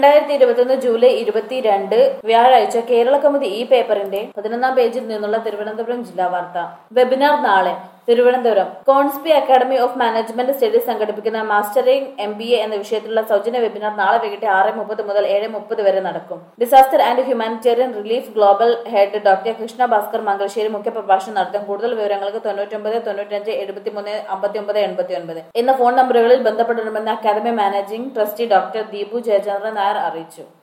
രണ്ടായിരത്തി ഇരുപത്തൊന്ന് ജൂലൈ ഇരുപത്തിരണ്ട് വ്യാഴാഴ്ച കേരള കൗമുദി ഈ പേപ്പറിന്റെ പതിനൊന്നാം പേജിൽ നിന്നുള്ള തിരുവനന്തപുരം ജില്ലാ വാർത്ത വെബിനാർ നാളെ തിരുവനന്തപുരം കോൺസ്പി അക്കാദമി ഓഫ് മാനേജ്മെന്റ് സ്റ്റഡീസ് സംഘടിപ്പിക്കുന്ന മാസ്റ്ററിംഗ് എം ബി എ എന്ന വിഷയത്തിലുള്ള സൗജന്യ വെബിനാർ നാളെ വൈകിട്ട് ആറ് മുപ്പത് മുതൽ ഏഴ് മുപ്പത് വരെ നടക്കും disaster and humanitarian relief global head doctor Krishna Bhaskar Mangalassery മുഖ്യപ്രഭാഷണം നടത്തും കൂടുതൽ വിവരങ്ങൾക്ക് തൊണ്ണൂറ്റൊമ്പത് തൊണ്ണൂറ്റഞ്ച് എഴുപത്തിമൂന്ന് അമ്പത്തിയൊമ്പത് എൺപത്തി ഒൻപത് എന്ന ഫോൺ നമ്പറുകളിൽ ബന്ധപ്പെടണമെന്ന് academy managing trustee doctor Deepu Jayachandran Nair അറിയിച്ചു